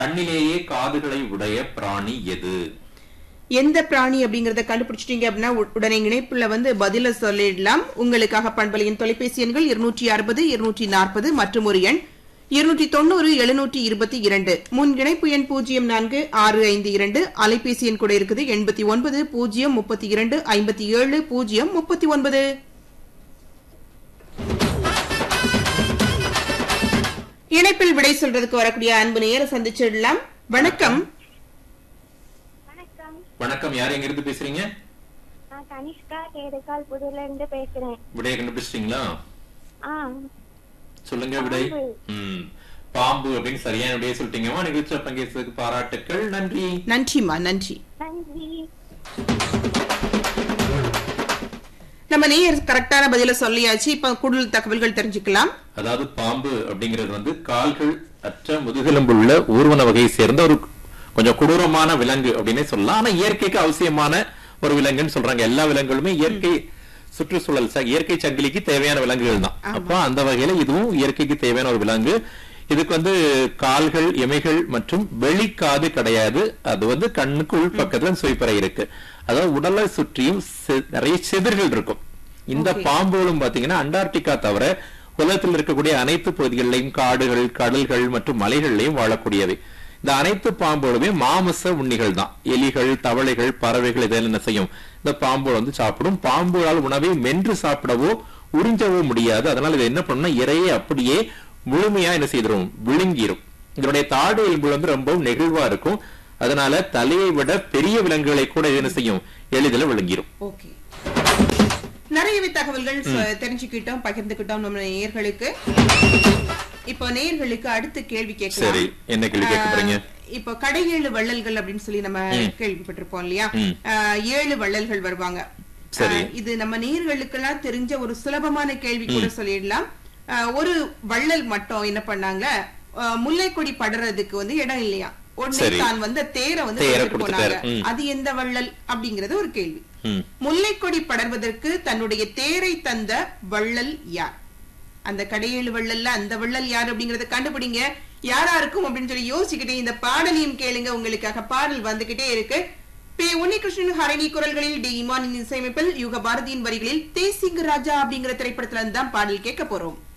கண்ணிலேயே காதுகளை உடைய பிராணி எது எந்த பிராணி அப்படிங்கறத கண்டுபிடிச்சிட்டீங்க அப்படின்னா உ- உடனே இணைப்புல வந்து பதில சொல்லிடலாம் உங்களுக்காக பண்பலையின் தொலைபேசி எண்கள் இருநூற்றி அறுபது இருநூற்றி நாற்பது மற்றும் ஒரு எண் இருநூற்றி தொண்ணூறு எழுநூற்றி இருபத்தி இரண்டு முன் இணைப்பு எண் பூஜ்ஜியம் நான்கு ஆறு ஐந்து இரண்டு அலைபேசி எண் கூட இருக்குது எண்பத்தி ஒன்பது பூஜ்ஜியம் முப்பத்தி இரண்டு ஐம்பத்தி ஏழு பூஜ்ஜியம் முப்பத்தி ஒன்பது இணைப்பில் விடை சொல்றதுக்கு வரக்கூடிய அன்பு நேர சந்திச்சிடலாம் வணக்கம் வணக்கம் வணக்கம் யார் எங்க இருந்து பேசுறீங்க நான் கனிஷ்கா கேடுகால் புதுல இருந்து பேசுறேன் விடைய கண்டுபிடிச்சிட்டீங்களா ஆ சொல்லுங்க விடை பாம்பு. ம் பாம்பு அப்படின்னு சரியான விடையை சொல்லிட்டீங்கம்மா நிகழ்ச்சியில் பங்கேற்றதுக்கு பாராட்டுக்கள் நன்றி நன்றிமா நன்றி நன்றி நம்ம நேயர் கரெக்டான பதில சொல்லியாச்சு இப்ப கூடுதல் தகவல்கள் தெரிஞ்சுக்கலாம் அதாவது பாம்பு அப்படிங்கிறது வந்து கால்கள் அற்ற முதுகெலும்புள்ள ஊர்வன வகையை சேர்ந்த ஒரு கொஞ்சம் கொடூரமான விலங்கு அப்படின்னே சொல்லலாம் ஆனா இயற்கைக்கு அவசியமான ஒரு விலங்குன்னு சொல்றாங்க எல்லா விலங்குகளுமே இயற்கை சுற்றுச்சூழல் ச- இயற்கை சங்கிலிக்கு தேவையான விலங்குகள் தான் அப்ப அந்த வகையில இதுவும் இயற்கைக்கு தேவையான ஒரு விலங்கு இதுக்கு வந்து கால்கள் எமைகள் மற்றும் வெளிக்காது கிடையாது அது வந்து கண்ணுக்கு உள் பக்கத்துல சுவைப்பறை இருக்கு அதாவது உடலை சுற்றியும் செ- நிறைய செதிர்கள் இருக்கும் இந்த Okay. பாம்புகளும் பாத்தீங்கன்னா அண்டார்டிகா தவிர உலகத்தில் இருக்கக்கூடிய அனைத்து பகுதிகளிலையும் காடுகள் கடல்கள் மற்றும் மலைகள்லையும் வாழக்கூடியவை இந்த அனைத்து பாம்புகளுமே மாமிச உண்ணிகள் தான் எலிகள் தவளைகள் பறவைகள் இதெல்லாம் என்ன செய்யும் இந்த பாம்புகள் வந்து சாப்பிடும் பாம்புகளால் உணவை மென்று சாப்பிடவோ உறிஞ்சவோ முடியாது அதனால இது என்ன பண்ணும்னா இறையை அப்படியே முழுமையா என்ன செய்திரும் விழுங்கிரும் இதனுடைய தாடு எலும்பு வந்து ரொம்பவும் நெகிழ்வா இருக்கும் அதனால தலையை விட பெரிய விலங்குகளை கூட இது என்ன செய்யும் எளிதில் விழுங்கிரும் ஓகே நிறையவே தகவல்கள் சொ- தெரிஞ்சுக்கிட்டோம் பகிர்ந்துக்கிட்டோம் நம்ம நேயர்களுக்கு இப்போ நேயர்களுக்கு அடுத்த கேள்வி கேட்கலாம் சரி என்ன கேள்வி கேட்க போறீங்க ஆஹ், இப்போ கடையேழு வள்ளல்கள் அப்படின்னு சொல்லி நம்ம கேள்விப்பட்டிருப்போம் இல்லையா ம். ஆஹ், ஏழு வள்ளல்கள் வருவாங்க சரி. ஆஹ், இது நம்ம நேயர்களுக்கெல்லாம் தெரிஞ்ச ஒரு சுலபமான கேள்வி கூட சொல்லிடலாம் ஆஹ், ஒரு வள்ளல் மட்டும் என்ன பண்ணாங்க ஆஹ், முல்லைக்கொடி படறதுக்கு வந்து இடம் இல்லையா உடனே சரி. தான் வந்த தேரை வந்து தேரை கொடுத்துட்டு கொடுத்துட்டாரு. போனாங்க ம். அது எந்த வள்ளல் அப்படிங்கறது ஒரு கேள்வி ம் முல்லைக்கொடி படர்வதற்கு தன்னுடைய தேரை தந்த வள்ளல் யார் அந்த கடையேழு வள்ளல்ல அந்த வள்ளல் யார் அப்படிங்கறத கண்டுபிடிங்க யாரா இருக்கும் அப்படின்னு சொல்லி யோசிக்கிட்டே இந்த பாடலையும் கேளுங்க உங்களுக்காக பாடல் வந்துகிட்டே இருக்கு பி உன்னிகிருஷ்ணன் ஹரணி குரல்களில் டி இமானின் இசையமைப்பில் யுக பாரதியின் வரிகளில் தேசிங்க ராஜா அப்படிங்கிற திரைப்படத்துல இருந்து தான் பாடல் கேட்க போறோம்